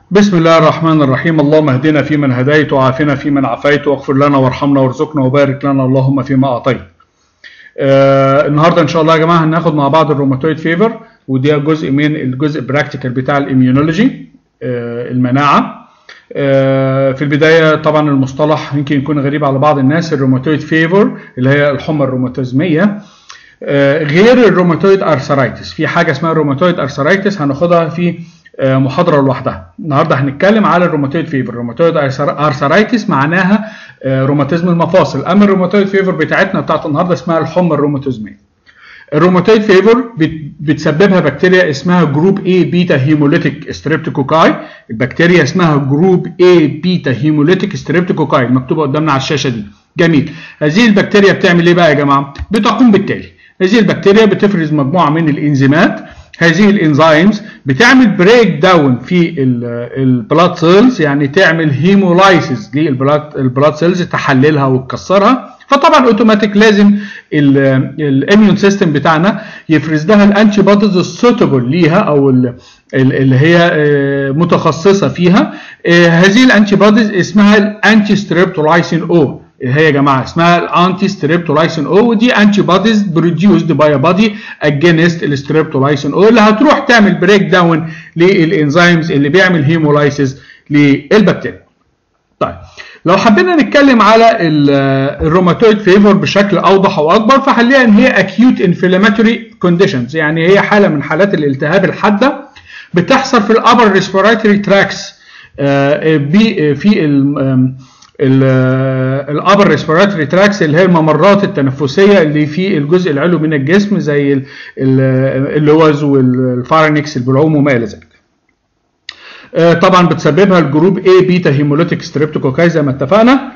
بسم الله الرحمن الرحيم اللهم اهدنا فيمن هديت وعافنا فيمن عافيت واغفر لنا وارحمنا وارزقنا وبارك لنا اللهم فيما اعطيت. آه النهارده ان شاء الله يا جماعه هناخد مع بعض الروماتويد فيفر ودي جزء من الجزء براكتيكال بتاع الاميونولوجي آه المناعه. آه في البدايه طبعا المصطلح يمكن يكون غريب على بعض الناس الروماتويد فيفر اللي هي الحمى الروماتيزميه آه غير الروماتويد ارثرايتس في حاجه اسمها الروماتويد ارثرايتس هناخدها في محاضره لوحدها النهارده هنتكلم على الروماتويد فيفر الروماتويد ارثرايتس معناها روماتيزم المفاصل اما الروماتويد فيفر بتاعتنا بتاعت النهارده اسمها الحمى الروماتيزميه الروماتويد فيفر بتسببها بكتيريا اسمها جروب A بيتا هيموليتيك ستريبتوكوكاي البكتيريا اسمها جروب A بيتا هيموليتيك ستريبتوكوكاي مكتوبه قدامنا على الشاشه دي جميل هذه البكتيريا بتعمل ايه بقى يا جماعه بتقوم بالتالي هذه البكتيريا بتفرز مجموعه من الانزيمات هذه الانزيمز بتعمل بريك داون في البلاد سيلز يعني تعمل هيمولايسيس للبلاد البلاد سيلز تحللها وتكسرها فطبعا اوتوماتيك لازم الاميون سيستم بتاعنا يفرز لها الانتي بوديز السوتبل ليها او اللي هي متخصصه فيها هذه الانتي بوديز اسمها الانتي ستريبتولايسين او هي يا جماعه اسمها الانتي ستريبتولايسين او ودي انتي بوديز بروديوسد باي بادي اجينست الستريبتولايسين او اللي هتروح تعمل بريك داون للانزيمز اللي بيعمل هيمولايسيس للبكتيريا. طيب لو حبينا نتكلم على الروماتويد فيفر بشكل اوضح واكبر فهنلاقي ان هي اكيوت انفلاماتوري كونديشنز يعني هي حاله من حالات الالتهاب الحاده بتحصل في الابر ريسبيراتوري تراكس في الابر ريسبيراتوري تراكس اللي هي الممرات التنفسيه اللي في الجزء العلوي من الجسم زي اللوز والفارنكس البلعوم وما الى ذلك. طبعا بتسببها الجروب A بيتا هيموليتيك ستريبتوكوكاي زي ما اتفقنا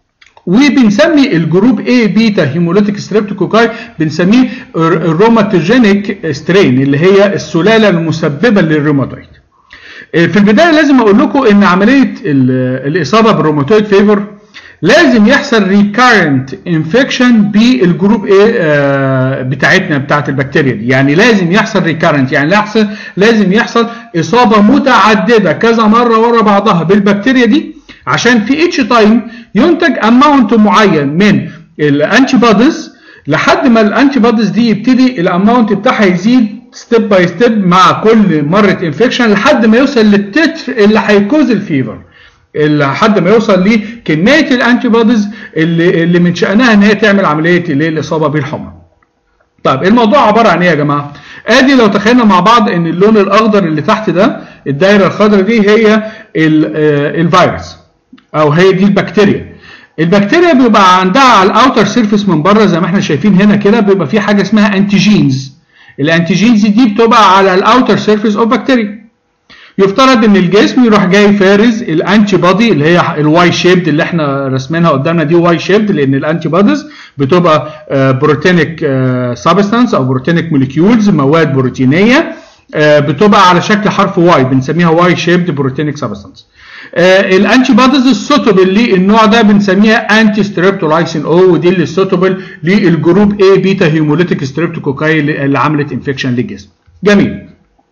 وبنسمي الجروب A بيتا هيموليتيك ستريبتوكوكاي بنسميه الروماتوجينيك سترين اللي هي السلاله المسببه للروماتويد. في البدايه لازم اقول لكم ان عمليه الاصابه بالروماتويد فيفر لازم يحصل ريكارنت انفكشن بالجروب ايه بتاعتنا بتاعت البكتيريا دي يعني لازم يحصل ريكارنت يعني يحصل لازم يحصل اصابه متعدده كذا مره ورا بعضها بالبكتيريا دي عشان في اتش تايم ينتج اماونت معين من الانتي بوديز لحد ما الانتي بوديز دي يبتدي الاماونت بتاعها يزيد ستيب باي ستيب مع كل مره انفكشن لحد ما يوصل للتتر اللي هيكوز الفيفر لحد ما يوصل لكميه الانتي بوديز اللي اللي من شانها ان هي تعمل عمليه الاصابه بالحمى. طيب الموضوع عباره عن ايه يا جماعه؟ ادي لو تخيلنا مع بعض ان اللون الاخضر اللي تحت ده الدايره الخضراء دي هي الفيروس او هي دي البكتيريا. البكتيريا بيبقى عندها على الاوتر سيرفيس من بره زي ما احنا شايفين هنا كده بيبقى في حاجه اسمها انتيجينز. الانتيجينز دي بتبقى على الاوتر سيرفيس اوف بكتيريا. يفترض ان الجسم يروح جاي فارز الانتي بودي اللي هي الواي شيبد اللي احنا رسمينها قدامنا دي واي شيبد لان الانتي بوديز بتبقى بروتينيك سبستانس او بروتينيك موليكيولز مواد بروتينيه بتبقى على شكل حرف واي بنسميها واي شيبد بروتينيك سبستانس الانتي بوديز السوتبل للنوع ده بنسميها انتي ستريبتولايسين او ودي اللي السوتبل للجروب A بيتا هيموليتيك ستريبتوكوكاي اللي عملت انفكشن للجسم جميل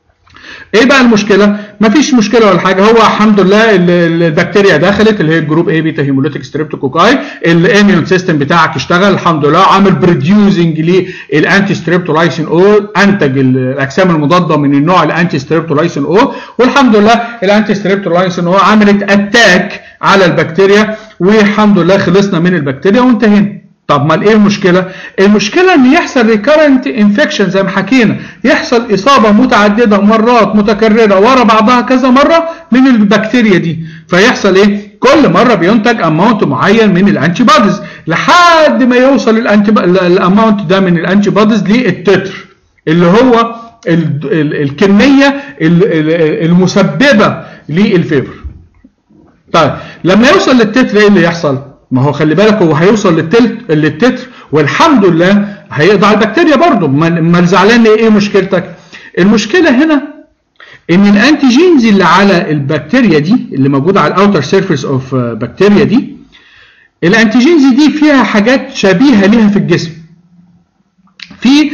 ايه بقى المشكله؟ مفيش مشكله ولا حاجه هو الحمد لله البكتيريا دخلت اللي هي الجروب اي بيتا هيموليتيك ستريبتوكوكاي الاميون سيستم بتاعك اشتغل الحمد لله عمل بروديوسنج للانتي ستريبتولايسين او انتج الاجسام المضاده من النوع الانتي ستريبتولايسين او والحمد لله الانتي ستريبتولايسين او عملت اتاك على البكتيريا والحمد لله خلصنا من البكتيريا وانتهينا طب ما ايه المشكله؟ المشكله ان يحصل ريكارنت انفكشن زي ما حكينا، يحصل اصابه متعدده مرات متكرره ورا بعضها كذا مره من البكتيريا دي، فيحصل ايه؟ كل مره بينتج اماونت معين من الانتي بوديز لحد ما يوصل الانتي الاماونت ده من الانتي بوديز للتتر اللي هو ال ال الكميه المسببه للفيفر. طيب لما يوصل للتتر ايه اللي يحصل؟ ما هو خلي بالك هو هيوصل للتلت للتتر والحمد لله هيقضي على البكتيريا برضه امال زعلان ايه مشكلتك؟ المشكله هنا ان الانتيجينز اللي على البكتيريا دي اللي موجوده على الاوتر سيرفيس اوف بكتيريا دي الانتيجينز دي فيها حاجات شبيهه ليها في الجسم في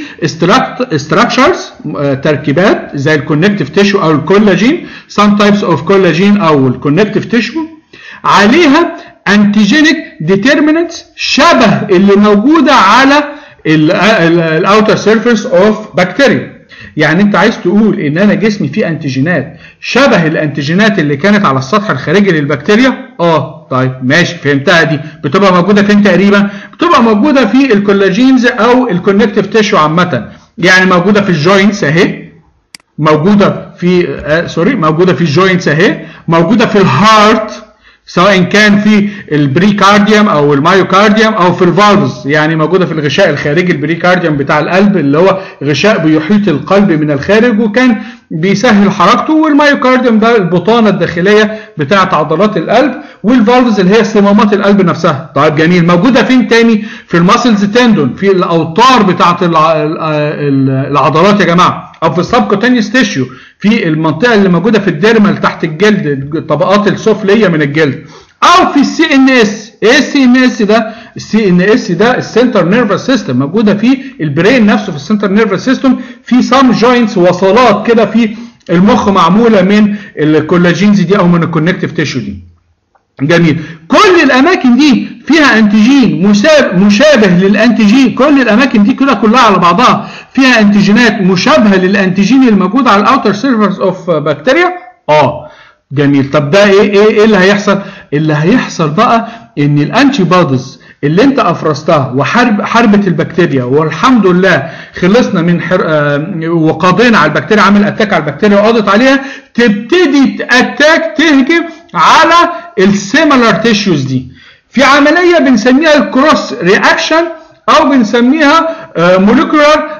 ستراكشرز تركيبات زي الكونكتيف تيشو او الكولاجين some types of collagen او الكونكتيف تيشو عليها انتيجينيك ديترمينانتس شبه اللي موجوده على الاوتر سيرفيس اوف بكتيريا يعني انت عايز تقول ان انا جسمي فيه انتيجينات شبه الانتيجينات اللي كانت على السطح الخارجي للبكتيريا اه طيب ماشي فهمتها دي بتبقى موجوده فين تقريبا بتبقى موجوده في الكولاجينز او الكونكتيف تيشو عامه يعني موجوده في الجوينتس اهي موجوده في آه سوري موجوده في الجوينتس اهي موجوده في الهارت سواء كان في البريكارديوم او المايوكارديوم او في الفالفز يعني موجوده في الغشاء الخارجي البريكارديوم بتاع القلب اللي هو غشاء بيحيط القلب من الخارج وكان بيسهل حركته والمايوكارديوم ده البطانه الداخليه بتاعه عضلات القلب والفالفز اللي هي صمامات القلب نفسها طيب جميل موجوده فين تاني في الماسلز تندون في الاوتار بتاعه العضلات يا جماعه او في السبكوتينيوس تيشيو في المنطقه اللي موجوده في الديرمال تحت الجلد الطبقات السفليه من الجلد او في السي ان اس ايه السي ان اس ده السي ان اس ده السنتر نيرفس سيستم موجوده في البرين نفسه في السنتر نيرفس سيستم في سام جوينتس وصلات كده في المخ معموله من الكولاجينز دي او من الكونكتيف تيشو دي جميل كل الاماكن دي فيها انتيجين مشابه للانتيجين كل الاماكن دي كلها كلها على بعضها فيها انتيجينات مشابهه للانتيجين الموجود على الاوتر سيرفرز اوف بكتيريا اه جميل طب ده ايه ايه ايه اللي هيحصل اللي هيحصل بقى ان الانتي بوديز اللي انت افرزتها وحرب حربت البكتيريا والحمد لله خلصنا من حر... آه وقضينا على البكتيريا عامل اتاك على البكتيريا وقضت عليها تبتدي اتاك تهجم على السيميلار تيشوز دي في عمليه بنسميها الكروس رياكشن او بنسميها مولكيولار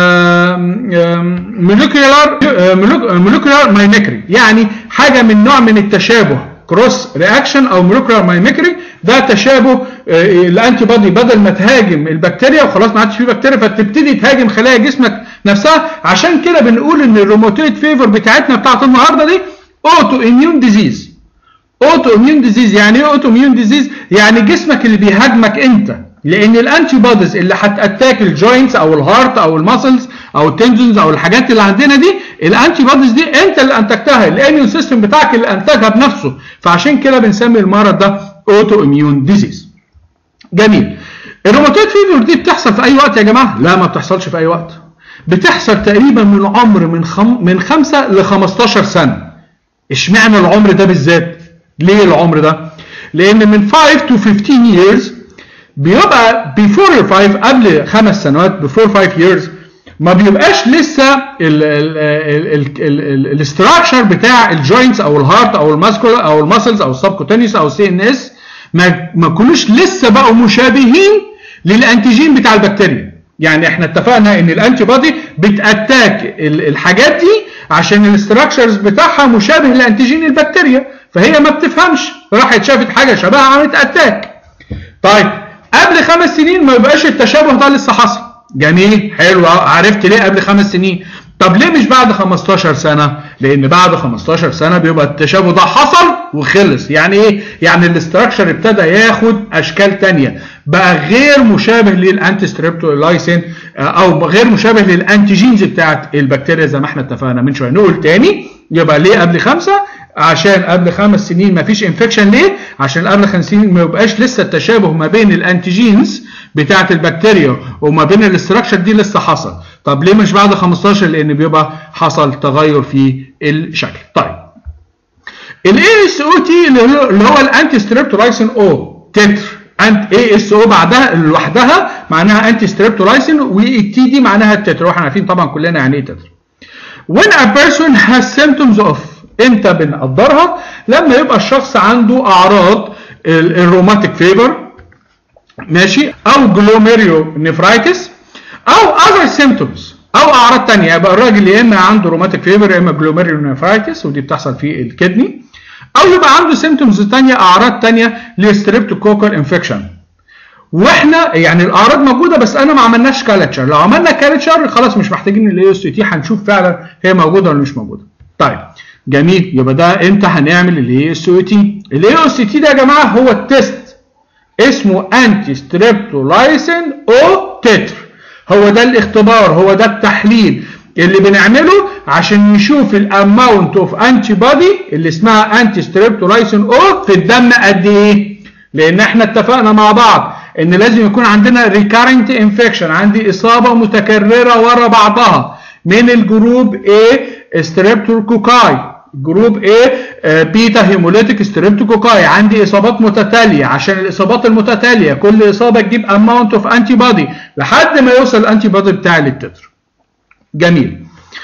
مولكيولار مولكيولار مايميكري يعني حاجه من نوع من التشابه كروس رياكشن او مولكيولار مايميكري ده تشابه الانتي بودي بدل ما تهاجم البكتيريا وخلاص ما عادش فيه بكتيريا فتبتدي تهاجم خلايا جسمك نفسها عشان كده بنقول ان الروماتويد فيفر بتاعتنا بتاعت النهارده دي اوتو اميون ديزيز اوتو اميون ديزيز يعني ايه اوتو اميون ديزيز يعني جسمك اللي بيهاجمك انت لان الانتي بوديز اللي هتاتاك الجوينتس او الهارت او الماسلز او التندونز او الحاجات اللي عندنا دي الانتي بوديز دي انت اللي انتجتها الاميون سيستم بتاعك اللي انتجها بنفسه فعشان كده بنسمي المرض ده اوتو اميون ديزيز جميل الروماتويد فيفر دي بتحصل في اي وقت يا جماعه لا ما بتحصلش في اي وقت بتحصل تقريبا من عمر من خم من 5 ل 15 سنه اشمعنى العمر ده بالذات ليه العمر ده لان من 5 to 15 years بيبقى before 5 قبل خمس سنوات before 5 years ما بيبقاش لسه الاستراكشر بتاع الجوينتس او الهارت او الماسكولار او الماسلز او السبكوتينيوس او السي ان اس ما ما كلوش لسه بقوا مشابهين للانتيجين بتاع البكتيريا يعني احنا اتفقنا ان الانتي بودي بتاتاك الحاجات دي عشان الاستراكشرز بتاعها مشابه لانتيجين البكتيريا فهي ما بتفهمش راحت شافت حاجه شبهها عملت اتاك طيب قبل خمس سنين ما يبقاش التشابه ده لسه حصل جميل حلو عرفت ليه قبل خمس سنين طب ليه مش بعد 15 سنة؟ لأن بعد 15 سنة بيبقى التشابه ده حصل وخلص، يعني إيه؟ يعني الاستراكشر ابتدى ياخد أشكال تانية، بقى غير مشابه للأنتي ستريبتولايسين أو غير مشابه للأنتيجينز بتاعت البكتيريا زي ما احنا اتفقنا من شوية، نقول تاني يبقى ليه قبل خمسة؟ عشان قبل خمس سنين ما فيش انفكشن ليه؟ عشان قبل خمس سنين ما يبقاش لسه التشابه ما بين الانتيجينز بتاعت البكتيريا وما بين الاستراكشر دي لسه حصل. طب ليه مش بعد 15 لان بيبقى حصل تغير في الشكل طيب الاي اس او تي اللي هو الانتي ستريبتولايسين او تتر انت اي اس او بعدها لوحدها معناها انتي ستريبتولايسين والتي دي معناها التتر واحنا عارفين طبعا كلنا يعني ايه تتر when a person has symptoms of امتى بنقدرها لما يبقى الشخص عنده اعراض الروماتيك فيبر ماشي او جلوميريو نفرايتس او other symptoms او اعراض ثانيه يبقى الراجل يا اما عنده روماتيك فيبر يا اما جلوميريونيفرايتس ودي بتحصل في الكدني او يبقى عنده سيمتومز ثانيه اعراض ثانيه لستريبتوكوكال انفكشن واحنا يعني الاعراض موجوده بس انا ما عملناش كالتشر لو عملنا كالتشر خلاص مش محتاجين الاي اس تي هنشوف فعلا هي موجوده ولا مش موجوده طيب جميل يبقى ده امتى هنعمل الاي اس تي الاي اس تي ده يا جماعه هو التيست اسمه انتي ستريبتولايسين او تتر هو ده الاختبار هو ده التحليل اللي بنعمله عشان نشوف الاماونت اوف انتي بودي اللي اسمها انتي ستريبتولايسين او في الدم قد ايه لان احنا اتفقنا مع بعض ان لازم يكون عندنا ريكارنت انفكشن عندي اصابه متكرره ورا بعضها من الجروب A ستريبتوكوكاي جروب A بيتا هيموليتيك ستريبتوكوكاي عندي اصابات متتاليه عشان الاصابات المتتاليه كل اصابه تجيب اماونت اوف انتي بودي لحد ما يوصل الانتي بودي بتاعي للتتر جميل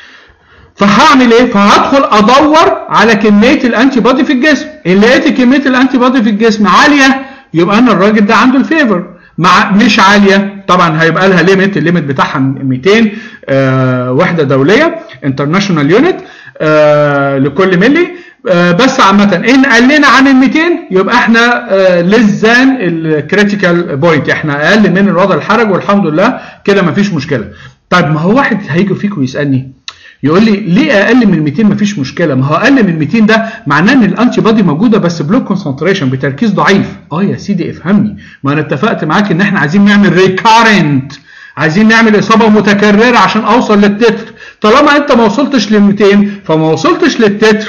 فهعمل ايه؟ فهدخل ادور على كميه الانتي بودي في الجسم، ان لقيت كميه الانتي بودي في الجسم عاليه يبقى انا الراجل ده عنده الفيفر، مع مش عاليه طبعا هيبقى لها ليميت الليميت بتاعها 200 آه وحده دوليه انترناشونال يونت آه لكل ملي آه بس عامة ان قلنا عن ال 200 يبقى احنا لزان الكريتيكال بوينت احنا اقل من الوضع الحرج والحمد لله كده مفيش مشكله. طيب ما هو واحد هيجي فيكم يسالني يقول لي ليه اقل من 200 مفيش مشكله ما هو اقل من 200 ده معناه ان الانتي بودي موجوده بس بلو كونسنتريشن بتركيز ضعيف اه يا سيدي افهمني ما انا اتفقت معاك ان احنا عايزين نعمل ريكارنت عايزين نعمل اصابه متكرره عشان اوصل للتتر طالما انت ما وصلتش ل 200 فما وصلتش للتتر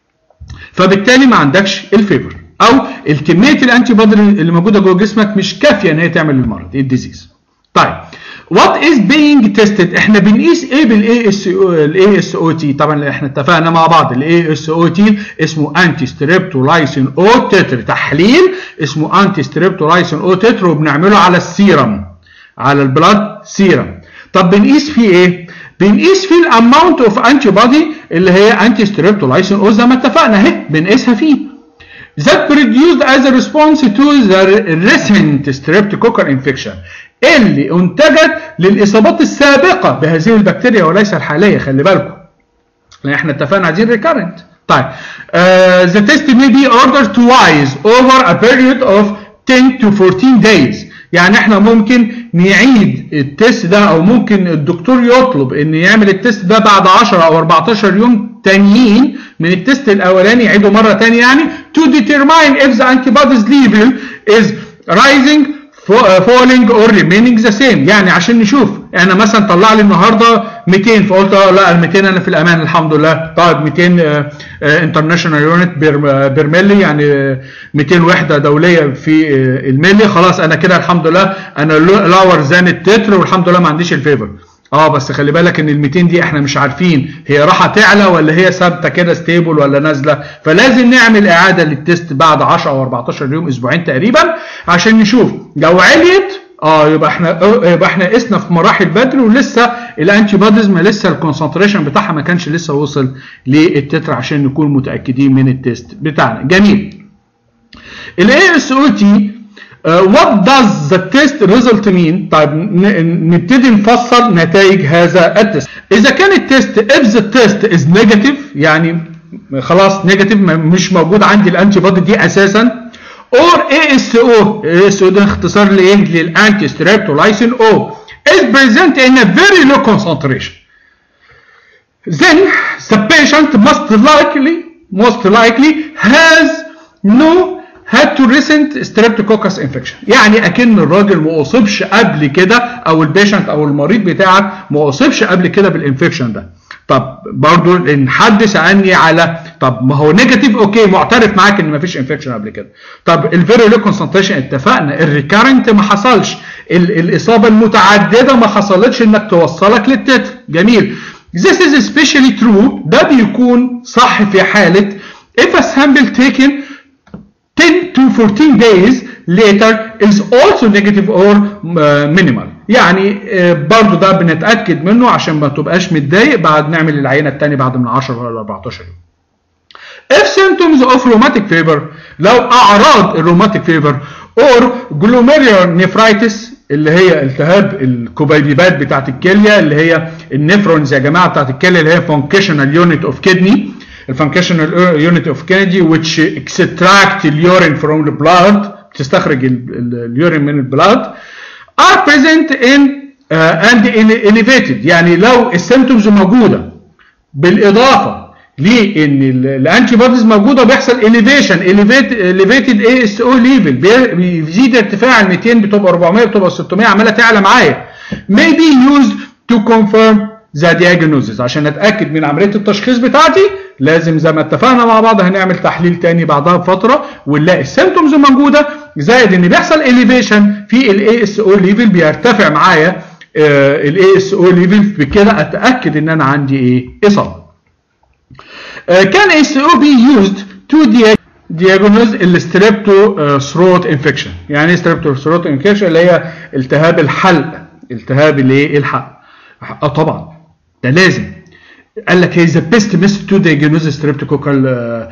فبالتالي ما عندكش الفيفر او الكميه الانتي بودي اللي موجوده جوه جسمك مش كافيه ان هي تعمل المرض الديزيز طيب وات از بينج تيستد احنا بنقيس ايه بالاي اس الاي اس او تي طبعا احنا اتفقنا مع بعض الاي اس او تي اسمه انتي ستريبتولايسين او تتر تحليل اسمه انتي ستريبتولايسين او تتر وبنعمله على السيرم على البلاد سيرم طب بنقيس فيه ايه بنقيس فيه الاماونت اوف انتي بودي اللي هي انتي ستريبتولايسين او زي ما اتفقنا اهي بنقيسها فيه that produced as a response to the recent streptococcal infection اللي انتجت للاصابات السابقه بهذه البكتيريا وليس الحاليه خلي بالكم لان احنا اتفقنا عايزين ريكارنت طيب uh, the test may be ordered twice over a period of 10 to 14 days يعني احنا ممكن نعيد التست ده او ممكن الدكتور يطلب ان يعمل التست ده بعد 10 او 14 يوم تانيين من التست الاولاني يعيده مره تانية يعني to determine if the antibodies level is rising falling or remaining the same يعني عشان نشوف انا مثلا طلع لي النهارده 200 فقلت اه لا ال 200 انا في الامان الحمد لله طيب 200 انترناشونال يونت بير ملي يعني 200 وحده دوليه في الملي خلاص انا كده الحمد لله انا لور ذان التتر والحمد لله ما عنديش الفيفر اه بس خلي بالك ان ال 200 دي احنا مش عارفين هي راحه تعلى ولا هي ثابته كده ستيبل ولا نازله فلازم نعمل اعاده للتست بعد 10 او 14 يوم اسبوعين تقريبا عشان نشوف لو عليت اه يبقى احنا يبقى احنا قسنا في مراحل بدري ولسه الانتي بوديز ما لسه الكونسنتريشن بتاعها ما كانش لسه وصل للتتر عشان نكون متاكدين من التست بتاعنا جميل الاي اس او تي وات داز ذا تيست ريزلت مين طيب نبتدي نفسر نتائج هذا التست اذا كان التست if the test is negative يعني خلاص نيجاتيف مش موجود عندي الانتي بودي دي اساسا or ASO ASO ده اختصار لايه للانتي ستريبتولايسين او is present in a very low concentration then the patient must likely most likely has no had to recent streptococcus infection يعني اكن الراجل ما اصيبش قبل كده او البيشنت او المريض بتاعك ما اصيبش قبل كده بالانفكشن ده طب برضو ان حد سالني على طب ما هو نيجاتيف اوكي معترف معاك ان ما فيش انفكشن قبل كده طب الفيري لو كونسنتريشن اتفقنا الريكارنت ما حصلش ال الاصابه المتعدده ما حصلتش انك توصلك للتتر جميل This is especially true ده بيكون صح في حاله if a sample taken 10 to 14 days later is also negative or uh, minimal يعني uh, برضو ده بنتأكد منه عشان ما تبقاش متضايق بعد نعمل العينة التانية بعد من 10 ولا 14 يوم If symptoms of rheumatic fever لو أعراض الروماتيك فيفر or glomerular nephritis اللي هي التهاب الكبيبات بتاعت الكليه اللي هي النفرونز يا جماعه بتاعت الكليه اللي هي functional unit of kidney الفانكشنال يونت اوف كينيدي which extract اليورين from the blood بتستخرج اليورين من البلاد are present in uh, and elevated يعني لو السيمتومز موجوده بالاضافه لان الانتي بوديز موجوده بيحصل elevation elevated اي اس او ليفل بيزيد ارتفاع ال 200 بتبقى 400 بتبقى 600 عماله تعلى معايا may be used to confirm the diagnosis عشان اتاكد من عمليه التشخيص بتاعتي لازم زي ما اتفقنا مع بعض هنعمل تحليل تاني بعدها بفتره ونلاقي السيمتومز موجوده زائد ان بيحصل elevation في الاي اس او ليفل بيرتفع معايا الاي اس او ليفل بكده اتاكد ان انا عندي ايه اصابه كان اس او بي يوزد تو diagnose الستريبتو ثروت انفكشن يعني ايه ستريبتو ثروت انفكشن اللي هي التهاب الحلق التهاب الايه الحلق اه طبعا ده لازم قال لك هي ذا بيست ميثود تو diagnose ستريبتوكوكال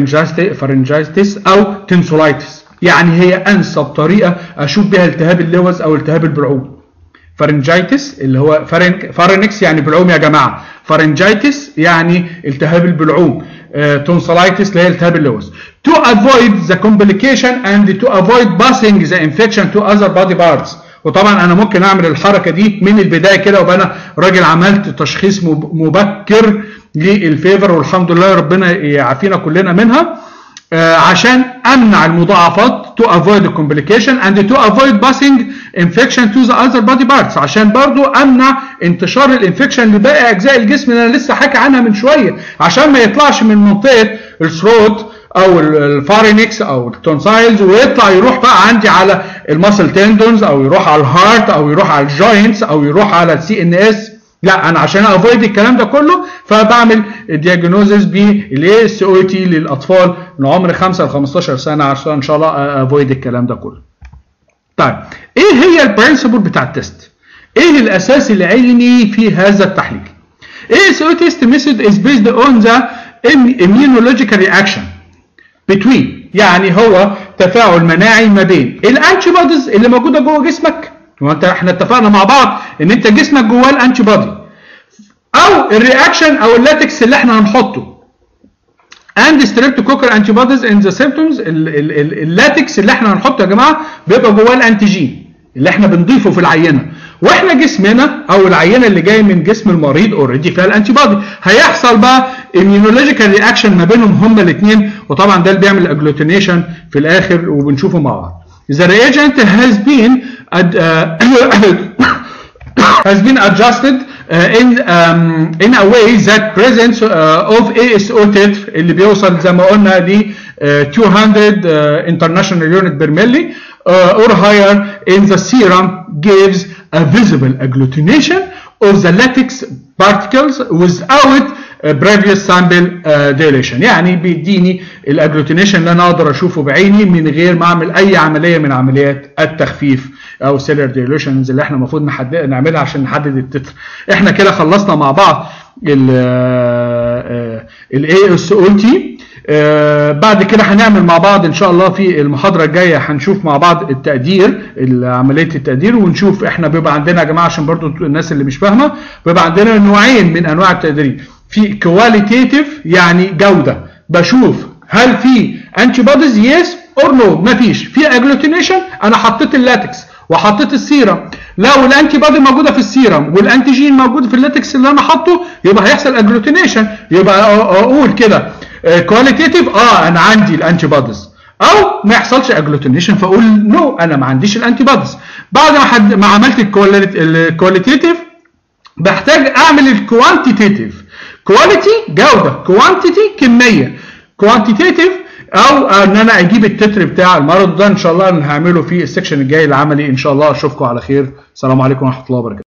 فارنجايتس او تنسولايتس يعني هي انسب طريقه اشوف بها التهاب اللوز او التهاب البلعوم فارنجايتس اللي هو فارنكس يعني بلعوم يا جماعه فارنجايتس يعني التهاب البلعوم تونسلايتس اللي هي التهاب اللوز to avoid the complication and to avoid passing the infection to other body parts وطبعا انا ممكن اعمل الحركه دي من البدايه كده وابقى انا راجل عملت تشخيص مبكر للفيفر والحمد لله ربنا يعافينا كلنا منها عشان امنع المضاعفات to avoid the complication and to avoid passing infection to the other body parts عشان برضو امنع انتشار الانفكشن لباقي اجزاء الجسم اللي انا لسه حكي عنها من شويه عشان ما يطلعش من منطقه الثروت او الفارينكس او التونسايلز ويطلع يروح بقى عندي على الماسل تندونز او يروح على الهارت او يروح على الجوينتس او يروح على السي ان اس لا انا عشان افويد الكلام ده كله فبعمل دياجنوزز بالاي اس او تي للاطفال من عمر 5 ل 15 سنه عشان ان شاء الله افويد الكلام ده كله. طيب ايه هي البرنسبل بتاع التست؟ ايه الاساس العلمي في هذا التحليل؟ اي اس او تيست ميثود از بيزد اون ذا immunological reaction between يعني هو تفاعل مناعي ما بين الانتي بوديز اللي موجوده جوه جسمك وانت احنا اتفقنا مع بعض ان انت جسمك جواه الانتي بودي او الرياكشن او اللاتكس اللي احنا هنحطه and streptococcal antibodies in the symptoms اللاتكس اللي احنا هنحطه يا جماعه بيبقى جواه الانتيجين اللي احنا بنضيفه في العينه واحنا جسمنا او العينه اللي جايه من جسم المريض اوريدي فيها الانتي بودي هيحصل بقى immunological رياكشن ما بينهم هما الاثنين وطبعا ده اللي بيعمل اجلوتينيشن في الاخر وبنشوفه مع بعض The reagent has been ad, uh, has been adjusted uh, in um, in a way that presence uh, of ASO تتر اللي بيوصل زي ما قلنا ل uh, 200 uh, international unit per milli uh, or higher in the serum gives a visible agglutination of the latex particles without previous sample dilation يعني بيديني الاجلوتينيشن اللي انا اقدر اشوفه بعيني من غير ما اعمل اي عمليه من عمليات التخفيف او سيلر ديلوشنز اللي احنا المفروض نحدد نعملها عشان نحدد التتر احنا كده خلصنا مع بعض الاي اس او تي بعد كده هنعمل مع بعض ان شاء الله في المحاضره الجايه هنشوف مع بعض التقدير عمليه التقدير ونشوف احنا بيبقى عندنا يا جماعه عشان برضو الناس اللي مش فاهمه بيبقى عندنا نوعين من انواع التقدير في كواليتيتيف يعني جوده بشوف هل في انتي بوديز يس اور نو مفيش في اجلوتينيشن انا حطيت اللاتكس وحطيت السيرم لو الانتي بودي موجوده في السيرم والانتيجين موجود في اللاتكس اللي انا حاطه يبقى هيحصل اجلوتينيشن يبقى اقول كده كواليتيتيف اه انا عندي الانتي بوديز او ما يحصلش اجلوتينيشن فاقول نو انا ما عنديش الانتي بوديز بعد ما حد ما عملت الكواليتيتيف بحتاج اعمل الكوانتيتيف كواليتي جوده كوانتيتي كميه كوانتيتيف او ان انا اجيب التتر بتاع المرض ده ان شاء الله انا هعمله في السكشن الجاي العملي ان شاء الله اشوفكم على خير السلام عليكم ورحمه الله وبركاته